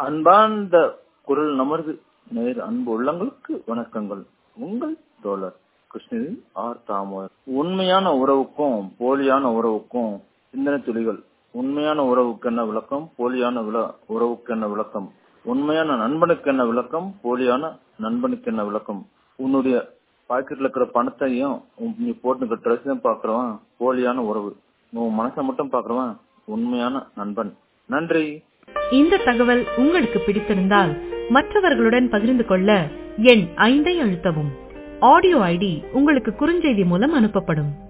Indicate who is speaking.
Speaker 1: அன்பார்ந்த குரல் நமது நேர் அன்பு உள்ளங்களுக்கு வணக்கங்கள் உங்கள் தோழர் கிருஷ்ணகிரி ஆர் தாமோதர் உண்மையான உறவுக்கும் போலியான உறவுக்கும் சிந்தனை துளிகள் உண்மையான உறவுக்கு என்ன விளக்கம் போலியான விள- உறவுக்கு என்ன விளக்கம் உண்மையான நண்பனுக்கு என்ன விளக்கம் போலியான நண்பனுக்கு என்ன விளக்கம் உன்னுடைய பாக்கெட்ல இருக்கிற பணத்தையும் உன் நீ போட்டு ட்ரெஸ்ஸையும் பாக்குறவன் போலியான உறவு உன் மனசை மட்டும் பாக்குறவன் உண்மையான நண்பன் நன்றி
Speaker 2: இந்த தகவல் உங்களுக்கு பிடித்திருந்தால் மற்றவர்களுடன் பகிர்ந்து கொள்ள எண் ஐந்தை அழுத்தவும் ஆடியோ ஐடி உங்களுக்கு குறுஞ்செய்தி மூலம் அனுப்பப்படும்